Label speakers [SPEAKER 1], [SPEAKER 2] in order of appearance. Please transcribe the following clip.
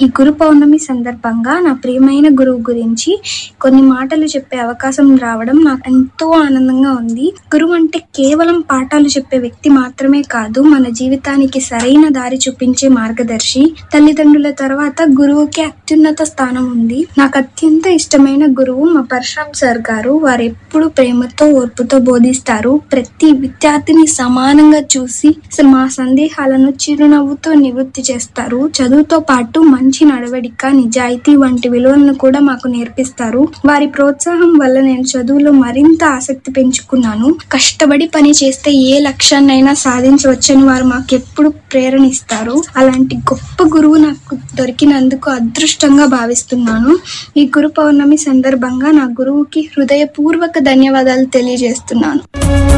[SPEAKER 1] ఈ గురు పౌర్ణమి సందర్భంగా నా ప్రియమైన గురువు గురించి కొన్ని మాటలు చెప్పే అవకాశం రావడం నాకు ఎంతో ఆనందంగా ఉంది గురువు అంటే కేవలం పాఠాలు చెప్పే వ్యక్తి మాత్రమే కాదు మన జీవితానికి సరైన దారి చూపించే మార్గదర్శి తల్లిదండ్రుల తర్వాత గురువుకి అత్యున్నత స్థానం ఉంది నాకు అత్యంత ఇష్టమైన గురువు మా పరశురామ్ సార్ గారు వారు ఎప్పుడు ప్రేమతో ఓర్పుతో బోధిస్తారు ప్రతి విద్యార్థిని సమానంగా చూసి అసలు మా సందేహాలను చిరునవ్వుతో నివృత్తి చేస్తారు చదువుతో పాటు మంచి నడవడిక నిజాయితీ వంటి విలువలను కూడా మాకు నేర్పిస్తారు వారి ప్రోత్సాహం వల్ల నేను చదువులో మరింత ఆసక్తి పెంచుకున్నాను కష్టపడి పని చేస్తే ఏ లక్ష్యాన్నైనా సాధించవచ్చని వారు మాకు ఎప్పుడు ప్రేరణ ఇస్తారు అలాంటి గొప్ప గురువు నాకు దొరికినందుకు అదృష్టంగా భావిస్తున్నాను ఈ గురు పౌర్ణమి సందర్భంగా నా గురువుకి హృదయపూర్వక ధన్యవాదాలు తెలియజేస్తున్నాను